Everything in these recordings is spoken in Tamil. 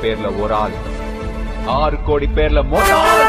பேர்ல ஒரு ஆள் ஆறு கோடி பேர்ல மொத்த ஆள்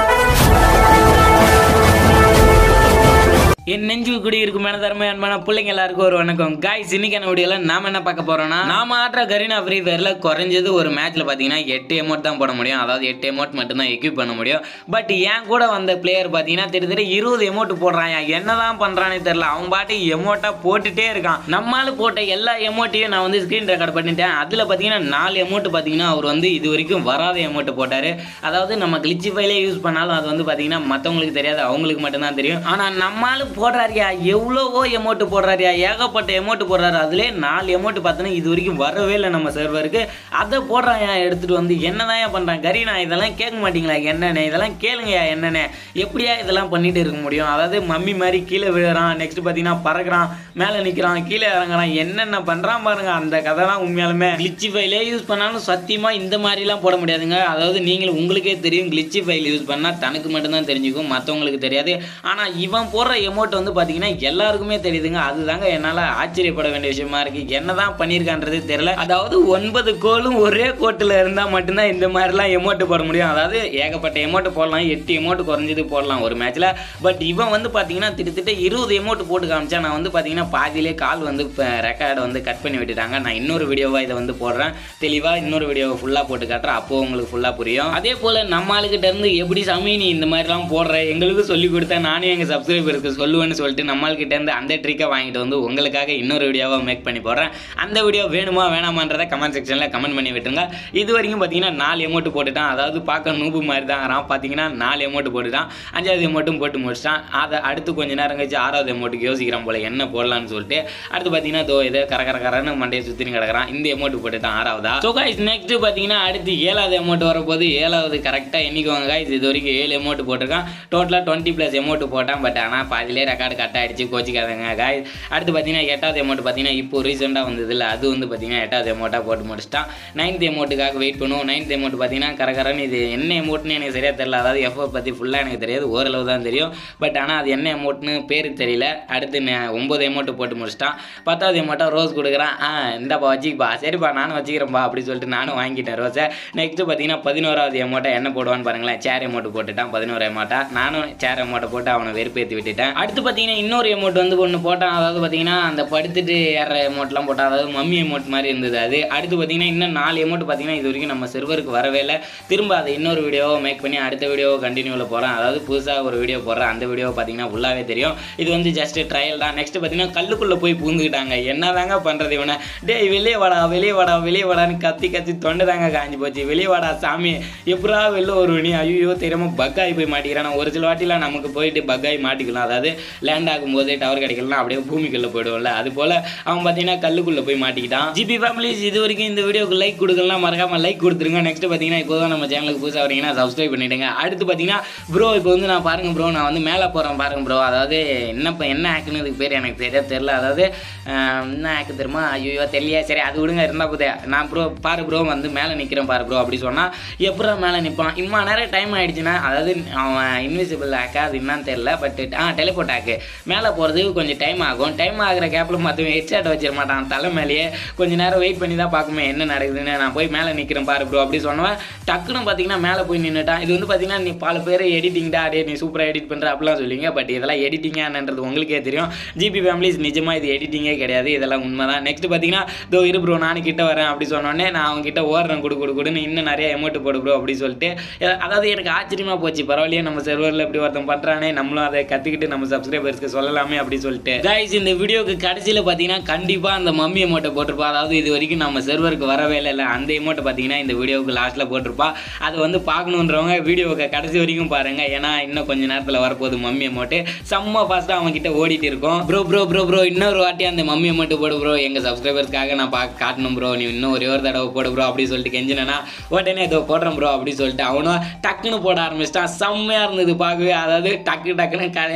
என் நெஞ்சு குடி இருக்கும் தரமே அன்பான பிள்ளைங்க எல்லாருக்கும் ஒரு வணக்கம் காய்ஸ் இன்னைக்கான வீடியோல நாம என்ன பார்க்க போறோம்னா நாம ஆடுற கரீனா ஃப்ரீ ஃபயர்ல குறைஞ்சது ஒரு மேட்ச்ல பாத்தீங்கன்னா எட்டு எமௌண்ட் தான் போட முடியும் அதாவது எட்டு எமௌண்ட் மட்டும் தான் எக்யூப் பண்ண முடியும் பட் என் கூட வந்த பிளேயர் பாத்தீங்கன்னா திட்டத்தட்ட இருபது எமௌண்ட் போடுறான் என்னதான் பண்றானே தெரியல அவன் பாட்டு எமௌண்ட்டா போட்டுட்டே இருக்கான் நம்மால போட்ட எல்லா எமௌண்ட்டையும் நான் வந்து ஸ்கிரீன் ரெக்கார்ட் பண்ணிட்டேன் அதுல பாத்தீங்கன்னா நாலு எமௌண்ட் பாத்தீங்கன்னா அவர் வந்து இது வரைக்கும் வராத எமௌண்ட் போட்டாரு அதாவது நம்ம கிளிச்சி ஃபைலே யூஸ் பண்ணாலும் அது வந்து பாத்தீங்கன்னா மத்தவங்களுக்கு தெரியாது அவங்களுக்கு மட்டும்தான் தெரியும் ஆனா நம்மால போடுறாரியா எவ்வளவோ எமௌண்ட் போடுறாரியா ஏகப்பட்ட எமௌண்ட் போடுறாரு அதுலேயே நாலு எமௌண்ட் பார்த்தோன்னா இது வரைக்கும் வரவே இல்லை நம்ம சர்வருக்கு அதை போடுறான் எடுத்துட்டு வந்து என்னதான் பண்றான் கரீனா இதெல்லாம் கேட்க மாட்டீங்களா என்னென்ன இதெல்லாம் கேளுங்கயா என்னென்ன எப்படியா இதெல்லாம் பண்ணிட்டு இருக்க முடியும் அதாவது மம்மி மாதிரி கீழே விழுறான் நெக்ஸ்ட் பார்த்தீங்கன்னா பறக்குறான் மேலே நிற்கிறான் கீழே இறங்குறான் என்னென்ன பண்ணுறான் பாருங்க அந்த கதைலாம் உண்மையாலுமே கிளிச்சி ஃபைலே யூஸ் பண்ணாலும் சத்தியமாக இந்த மாதிரிலாம் போட முடியாதுங்க அதாவது நீங்களும் உங்களுக்கே தெரியும் கிளிச்சி ஃபைல் யூஸ் பண்ணால் தனக்கு மட்டும்தான் தெரிஞ்சுக்கும் மற்றவங்களுக்கு தெரியாது ஆனால் இவன் போடுற எமௌண்ட் வந்து பார்த்தீங்கன்னா எல்லாருக்குமே தெரியுதுங்க அதுதாங்க என்னால் ஆச்சரியப்பட வேண்டிய விஷயமா இருக்கு என்னதான் பண்ணியிருக்கான்றது தெரியல அதாவது ஒன்பது கோலும் ஒரே கோட்டில் இருந்தால் மட்டும்தான் இந்த மாதிரிலாம் எமௌண்ட் போட முடியும் அதாவது ஏகப்பட்ட எமௌண்ட் போடலாம் எட்டு எமௌண்ட் குறைஞ்சது போடலாம் ஒரு மேட்ச்சில் பட் இவன் வந்து பார்த்தீங்கன்னா திட்டத்தட்ட இருபது எமௌண்ட் போட்டு காமிச்சா நான் வந்து பார்த்தீங்கன்னா பாதியிலே கால் வந்து ரெக்கார்டை வந்து கட் பண்ணி விட்டுட்டாங்க நான் இன்னொரு வீடியோவாக இதை வந்து போடுறேன் தெளிவாக இன்னொரு வீடியோவை ஃபுல்லாக போட்டு காட்டுறேன் அப்போ உங்களுக்கு ஃபுல்லாக புரியும் அதே போல் நம்ம ஆளுகிட்ட இருந்து எப்படி சாமி நீ இந்த மாதிரிலாம் போடுற எங்களுக்கு சொல்லி கொடுத்தா நானும் எங்கள் சப்ஸ்கிரைபருக்கு சொல்லுவேன்னு சொல்லிட்டு நம்ம ஆளுகிட்ட இருந்து அந்த ட்ரிக்கை வாங்கிட்டு வந்து உங்களுக்காக இன்னொரு வீடியோவாக மேக் பண்ணி போடுறேன் அந்த வீடியோ வேணுமா வேணாமான்றதை கமெண்ட் செக்ஷனில் கமெண்ட் பண்ணி விட்டுருங்க இது வரைக்கும் பார்த்தீங்கன்னா நாலு எமௌண்ட் போட்டுட்டான் அதாவது பார்க்க நூபு மாதிரி தான் வரான் பார்த்தீங்கன்னா நாலு எமௌண்ட் போட்டுட்டான் அஞ்சாவது எமௌண்ட்டும் போட்டு முடிச்சிட்டான் அதை அடுத்து கொஞ்ச நேரம் கழிச்சு ஆறாவது எமௌண்ட்டுக்கு யோசிக்கிறான் போல என்ன போடலாம்னு சொல்லிட்டு அடுத்து பார்த்தீங்கன்னா தோ இதை கர கர கரன்னு மண்டையை சுற்றின்னு கிடக்குறான் இந்த எமௌண்ட் போட்டுட்டான் ஆறாவதா ஸோ காய்ஸ் நெக்ஸ்ட் பார்த்தீங்கன்னா அடுத்து ஏழாவது எமௌண்ட் வரப்போது ஏழாவது கரெக்டாக எண்ணிக்குவாங்க காய்ஸ் இது வரைக்கும் ஏழு எமௌண்ட் போட்டிருக்கான் டோட்டலாக டுவெண்ட்டி ப்ளஸ் எமௌண்ட் போட்டான் பட் ஆனால் பாதியிலே ரெக்கார்டு கட் ஆயிடுச்சு கோச்சிக்காதங்க காய்ஸ் அடுத்து பார்த்தீங்கன்னா எட்டாவது எமௌண்ட் பார்த்தீங்கன்னா இப்போ ரீசெண்டாக வந்தது இல்லை அது வந்து பார்த்தீங்கன்னா எட்டாவது எமௌண்ட்டாக போட்டு முடிச்சிட்டான் நைன்த் எமௌண்ட்டுக்காக வெயிட் பண்ணுவோம் நைன்த் எமௌண்ட் பார்த்தீங்கன்னா கரகரன்னு இது என்ன எமௌண்ட்னு எனக்கு சரியாக தெரியல அதாவது எஃப்ஓ பற்றி ஃபுல்லாக எனக்கு தெரியாது ஓரளவு தான் தெரியும் பட் ஆனால் அது என்ன எமௌண்ட்னு பேர் தெரியல அடுத்து ந- ஒம்பது எமௌண்ட் போட்டு முடிச்சிட்டான் பத்தாவது எமௌண்ட்டாக ரோஸ் கொடுக்குறான் ஆ இந்தாப்பா வச்சுக்கப்பா சரிப்பா நானும் வச்சுக்கிறேன்ப்பா அப்படி சொல்லிட்டு நானும் வாங்கிட்டேன் ரோஸை நெக்ஸ்ட்டு பார்த்தீங்கன்னா பதினோராவது எமௌண்ட்டை என்ன போடுவான்னு பாருங்களேன் சேர் எமௌண்ட் போட்டுட்டான் பதினோரு எமௌண்ட்டா நானும் சேர் எமௌண்ட்டை போட்டு அவனை வெறுப்பேற்றி விட்டுட்டேன் அடுத்து பார்த்தீங்கன்னா இன்னொரு எமௌண்ட் வந்து ஒன்று போட்டான் அதாவது பார்த்தீங்கன்னா அந்த படுத்துட்டு ஏற எமௌண்ட்லாம் போட்டான் அதாவது மம்மி எமௌண்ட் மாதிரி இருந்தது அது அடுத்து பார்த்தீங்கன்னா இன்னும் நாலு எமௌண்ட் பார்த்தீங்கன்னா இது வரைக்கும் நம்ம செர்வருக்கு வரவே இல்லை திரும்ப அதை இன்னொரு வீடியோவை மேக் பண்ணி அடுத்த வீடியோவை கண்டினியூவில் போகிறேன் அதாவது புதுசாக ஒரு வீடியோ போடுறேன் அந்த வீடியோவை பார்த்தீங்கன்னா ஃபுல்லாகவே தெரியும் இது வந்து ஜஸ்ட் ட்ரையல் தான் நெக்ஸ்ட் பார்த்தீங்கன்னா கல்லுக்குள்ளே போய் பூந்துக்கிட்டாங்க என்னதாங்க பண்ணுறது இவனை டேய் வெளியே வாடா வெளியே வாடா வெளியே வாடான்னு கத்தி கத்தி தொண்டை தாங்க காஞ்சி போச்சு வெளியே வாடா சாமி எப்படா வெளில ஒரு நீ ஐயோ தெரியாம பக்காய் போய் மாட்டிக்கிறான் ஒரு சில வாட்டிலாம் நமக்கு போயிட்டு பக்காய் மாட்டிக்கலாம் அதாவது லேண்ட் ஆகும்போது டவர் கிடைக்கலாம் அப்படியே பூமிக்குள்ளே போயிடுவோம்ல அது போல் அவன் பார்த்தீங்கன்னா கல்லுக்குள்ளே போய் மாட்டிக்கிட்டான் ஜிபி ஃபேமிலிஸ் இது வரைக்கும் இந்த வீடியோக்கு லைக் கொடுக்கலாம் மறக்காம லைக் கொடுத்துருங்க நெக்ஸ்ட் பார்த்தீங்கன்னா இப்போ தான் நம்ம சேனலுக்கு புதுசாக வரீங்கன்னா சப்ஸ்கிரைப் பண்ணிடுங்க அடுத்து பார்த்தீங்கன்னா ப்ரோ இப்போ வந்து நான் பாருங்க ப்ரோ நான் வந்து மேலே போகிறேன் பாருங்க ப்ரோ அதாவது என்ன இப்போ என்ன ஆக்குன்னு இதுக்கு பேர் எனக்கு சரியா தெரில அதாவது ஆஹ், என்ன ஆக்கு தெரியுமா ஐயோ தெரியலையா சரி அது விடுங்க இருந்தால் போதே நான் ப்ரோ பாரு ப்ரோ வந்து மேலே நிற்கிறேன் பாரு ப்ரோ அப்படி சொன்னால் எப்படா மேலே நிற்பான் இம்மா நேரம் டைம் ஆயிடுச்சுன்னா அதாவது அவன் இன்விசிபிள் ஆக்கா அது என்னன்னு தெரில பட் ஆ டெலிபோர்ட் ஆக்கு மேலே போகிறதுக்கு கொஞ்சம் டைம் ஆகும் டைம் ஆகிற கேப்பில் மற்றவன் ஹெட்செட் வச்சிட மாட்டான் தலை மேலேயே கொஞ்ச நேரம் வெயிட் பண்ணி தான் பார்க்குமே என்ன நடக்குதுன்னு நான் போய் மேலே நிற்கிறேன் பாரு ப்ரோ அப்படி சொன்னவன் டக்குன்னு பார்த்தீங்கன்னா மேலே போய் நின்றுட்டான் இது வந்து பார்த்தீங்கன்னா நீ பல பேர் எடிட்டிங்டா டே நீ சூப்பராக எடிட் பண்ணுற அப்படிலாம் சொல்லுவீங்க பட் இதெல்லாம் எடிட்டிங்கானன்றது உங்களுக்கே தெரியும் ஜிபி ஃபேமிலிஸ் நிஜமாக இது எடிட்டிங்கே கிடையாது இதெல்லாம் உண்மை தான் நெக்ஸ்ட் பார்த்தீங்கன்னா இதோ இரு ப்ரோ நானும் கிட்ட வரேன் அப்படி சொன்னோடனே நான் அவங்க கிட்ட ஓடுறேன் கொடு கொடு கொடுன்னு இன்னும் நிறைய எமௌண்ட் போடு ப்ரோ அப்படி சொல்லிட்டு எ- அதாவது எனக்கு ஆச்சரியமாக போச்சு பரவாயில்லையே நம்ம சர்வரில் இப்படி ஒருத்தன் பண்ணுறானே நம்மளும் அதை கற்றுக்கிட்டு நம்ம சப்ஸ்கிரைபர்ஸ்க்கு சொல்லலாமே அப்படி சொல்லிட்டு கைஸ் இந்த வீடியோக்கு கடைசியில் பார்த்தீங்கன்னா கண்டிப்பாக அந்த மம்மி அமௌண்ட்டை போட்டிருப்பா அதாவது இது வரைக்கும் நம்ம சர்வருக்கு வரவே இல்லை அந்த அமௌண்ட்டை பார்த்தீங்கன்னா இந்த வீடியோவுக்கு லாஸ்ட்டில் போட்டிருப்பா அதை வந்து பார்க்கணுன்றவங்க வீடியோவுக்கு கடைசி வரைக்கும் பாருங்க ஏன்னா இன்னும் கொஞ்ச நேரத்தில் வரப்போகுது மம்மி அமௌண்ட்டு செம்ம ஃபாஸ்ட்டாக அவங்க கிட்ட ஓடிட்டு இருக்கோம் ப்ரோ ப்ரோ ப்ரோ ப்ரோ இன்னொரு வாட்டி அந்த மம்மி அமௌண்ட் போடு ப்ரோ எங்கள் சப்ஸ்கிரைபர்ஸ்க்காக நான் பார்க்க காட்டணும் ப்ரோ நீ இன்னும் ஒரே ஒரு தடவை போடு ப்ரோ அப்படி சொல்லிட்டு கெஞ்சினா உடனே இதோ போடுறேன் ப்ரோ அப்படி சொல்லிட்டு அவனும் டக்குன்னு போட ஆரம்பிச்சிட்டான் செம்மையாக இருந்தது பார்க்கவே அதாவது டக்கு டக்குன்னு க சுழ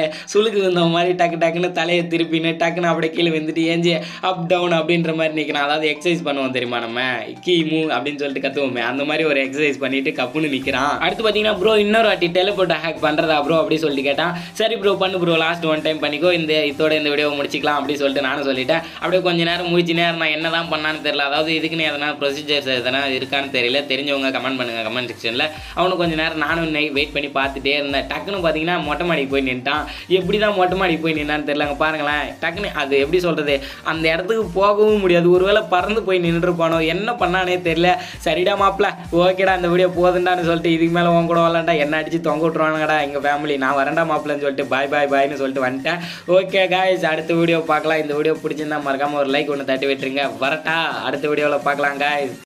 குழுக்கு வந்த மாதிரி டக்கு டக்குன்னு தலையை திருப்பின்னு டக்குன்னு அப்படியே கீழே வந்துட்டு ஏஞ்சி அப் டவுன் அப்படின்ற மாதிரி நிற்கிறான் அதாவது எக்ஸசைஸ் பண்ணுவோம் தெரியுமா நம்ம கீ மூ அப்படின்னு சொல்லிட்டு கற்றுவோமே அந்த மாதிரி ஒரு எக்ஸசைஸ் பண்ணிட்டு கப்புன்னு நிற்கிறான் அடுத்து பார்த்தீங்கன்னா ப்ரோ இன்னொரு வாட்டி டெலிபோர்ட் ஹேக் பண்ணுறதா ப்ரோ அப்படி சொல்லிட்டு கேட்டான் சரி ப்ரோ பண்ணு ப்ரோ லாஸ்ட் ஒன் டைம் பண்ணிக்கோ இந்த இதோட இந்த வீடியோ முடிச்சிக்கலாம் அப்படி சொல்லிட்டு நானும் சொல்லிட்டேன் அப்படியே கொஞ்ச நேரம் முடிச்சு நேரம் நான் என்ன தான் பண்ணான்னு தெரியல அதாவது இதுக்குன்னு எதனா ப்ரொசீஜர்ஸ் எதனா இருக்கான்னு தெரியல தெரிஞ்சவங்க கமெண்ட் பண்ணுங்க கமெண்ட் செக்ஷனில் அவனுக்கு கொஞ்ச நேரம் நானும் வெயிட் பண்ணி பார்த்துட்டே இருந்தேன் டக்குன்னு பார்த்தீங்கன்னா மொட்டை மாடிக்கு போய் நின்ட்டான் எப்படி தான் மொட்டை மாடிக்கு போய் நின்னான்னு தெரியலங்க பாருங்களேன் டக்குன்னு அது எப்படி சொல்கிறது அந்த இடத்துக்கு போகவும் முடியாது ஒருவேளை பறந்து போய் நின்றுருப்பானோ என்ன பண்ணானே தெரியல சரிடா மாப்பிள ஓகேடா இந்த வீடியோ போதுண்டான்னு சொல்லிட்டு இதுக்கு மேலே உன் கூட வரலாண்டா என்ன அடிச்சு தொங்க விட்ருவானுங்கடா எங்கள் ஃபேமிலி நான் வரேன்டா மாப்பிளன்னு சொல்லிட்டு பாய் பாய் பாய்னு சொல்லிட்டு வந்துட்டேன் ஓகே காய்ஸ் அடுத்த வீடியோ பார்க்கலாம் இந்த வீடியோ பிடிச்சிருந்தா மறக்காம ஒரு லைக் ஒன்று தட்டி விட்டுருங்க வரட்டா அடுத்த வீடியோவில் பார்க்கலாம் காய்ஸ்